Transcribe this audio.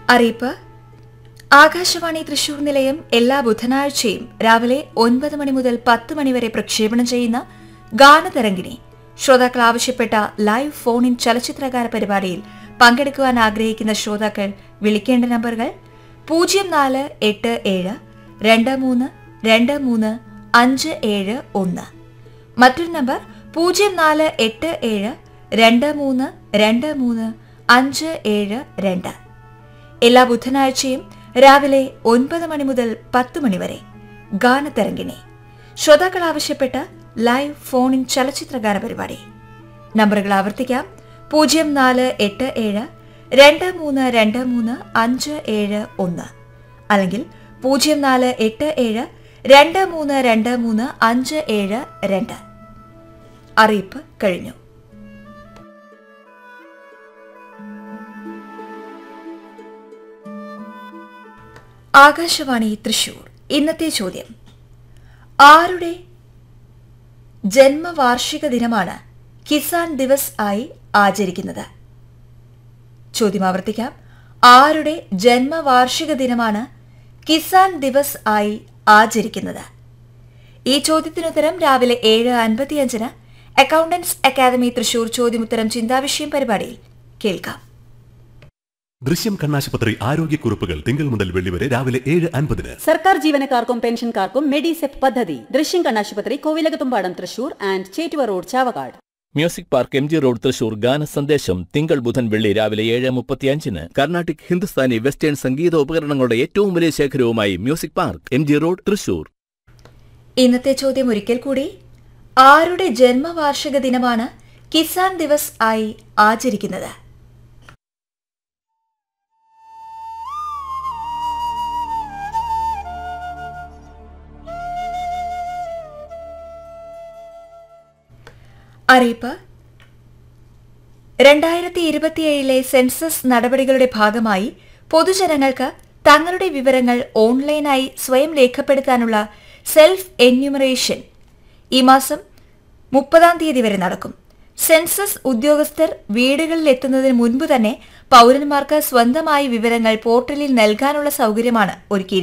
അറിയിപ്പ് ആകാശവാണി തൃശൂർ നിലയം എല്ലാ ബുധനാഴ്ചയും രാവിലെ ഒൻപത് മണി മുതൽ പത്ത് മണി വരെ പ്രക്ഷേപണം ചെയ്യുന്ന ഗാനതരംഗിണി ശ്രോതാക്കൾ ആവശ്യപ്പെട്ട ലൈവ് ഫോൺ ഇൻ ചലച്ചിത്രകാര പരിപാടിയിൽ പങ്കെടുക്കുവാൻ ആഗ്രഹിക്കുന്ന ശ്രോതാക്കൾ വിളിക്കേണ്ട നമ്പറുകൾ പൂജ്യം നാല് എട്ട് ഏഴ് രണ്ട് മൂന്ന് രണ്ട് മൂന്ന് അഞ്ച് ഏഴ് ഒന്ന് മറ്റൊരു നമ്പർ പൂജ്യം നാല് എട്ട് ഏഴ് രണ്ട് മൂന്ന് രണ്ട് മൂന്ന് അഞ്ച് ഏഴ് രണ്ട് എല്ലാ ബുധനാഴ്ചയും രാവിലെ ഒൻപത് മണി മുതൽ പത്ത് മണി വരെ ഗാനതരംഗിണി ശ്രോതാക്കൾ ആവശ്യപ്പെട്ട ലൈവ് ഫോൺ ഇൻ ചലച്ചിത്രഗാന പരിപാടി നമ്പറുകൾ ആവർത്തിക്കാം പൂജ്യം നാല് എട്ട് ഏഴ് രണ്ട് മൂന്ന് രണ്ട് മൂന്ന് അഞ്ച് ഏഴ് ഒന്ന് അല്ലെങ്കിൽ പൂജ്യം നാല് എട്ട് ഏഴ് രണ്ട് മൂന്ന് രണ്ട് മൂന്ന് അഞ്ച് ഏഴ് രണ്ട് അറിയിപ്പ് കഴിഞ്ഞു ആകാശവാണി തൃശൂർ ഇന്നത്തെ ചോദ്യം ആരുടെ ജന്മവാർഷിക ദിനമാണ് കിസാൻ ദിവസ് ആയി ആചരിക്കുന്നത് ചോദ്യം ആവർത്തിക്കാം ആരുടെ ജന്മവാർഷിക ദിനമാണ് കിസാൻ ദിവസ് ആയി ആചരിക്കുന്നത് ഈ ചോദ്യത്തിനുത്തരം രാവിലെ ഏഴ് അൻപത്തിയഞ്ചിന് അക്കൗണ്ടൻസ് അക്കാദമി തൃശൂർ ചോദ്യമുത്തരം ചിന്താവിഷയം പരിപാടിയിൽ കേൾക്കാം ദൃശ്യം കണ്ണാശുപത്രി ആരോഗ്യക്കുറിപ്പുകൾ തിങ്കൾ മുതൽ വെള്ളി വരെ രാവിലെ ഏഴ് അൻപതിന് സർക്കാർ ജീവനക്കാർക്കും പെൻഷൻകാർക്കും മെഡിസെപ് പദ്ധതി ദൃശ്യം കണ്ണാശുപത്രി Kovilakathumpadam Thrissur and Chettuva road Chavakkad music park M G road Thrissur ഗാന സന്ദേശം തിങ്കൾ ബുധൻ വെള്ളി രാവിലെ ഏഴ് മുപ്പത്തിയഞ്ചിന് കർണാട്ടിക് ഹിന്ദുസ്ഥാനി വെസ്റ്റേൺ സംഗീത ഉപകരണങ്ങളുടെ ഏറ്റവും വലിയ ശേഖരവുമായി music park M G road Thrissur ഇന്നത്തെ ചോദ്യം ഒരിക്കൽ കൂടി ആരുടെ ജന്മവാർഷിക ദിനമാണ് കിസാൻ ദിവസ് ആയി ആചരിക്കുന്നത് അറിയിപ്പ് രണ്ടായിരത്തി ഇരുപത്തിയേഴിലെ സെൻസസ് നടപടികളുടെ ഭാഗമായി പൊതുജനങ്ങൾക്ക് തങ്ങളുടെ വിവരങ്ങൾ ഓൺലൈനായി സ്വയം രേഖപ്പെടുത്താനുള്ള സെൽഫ് എന്യൂമറേഷൻ ഈ മാസം മുപ്പതാം തീയതി വരെ നടക്കും സെൻസസ് ഉദ്യോഗസ്ഥർ വീടുകളിൽ എത്തുന്നതിന് മുൻപ് തന്നെ പൌരന്മാർക്ക് സ്വന്തമായി വിവരങ്ങൾ പോർട്ടലിൽ നൽകാനുള്ള സൗകര്യമാണ് ഒരുക്കിയിരിക്കുന്നത്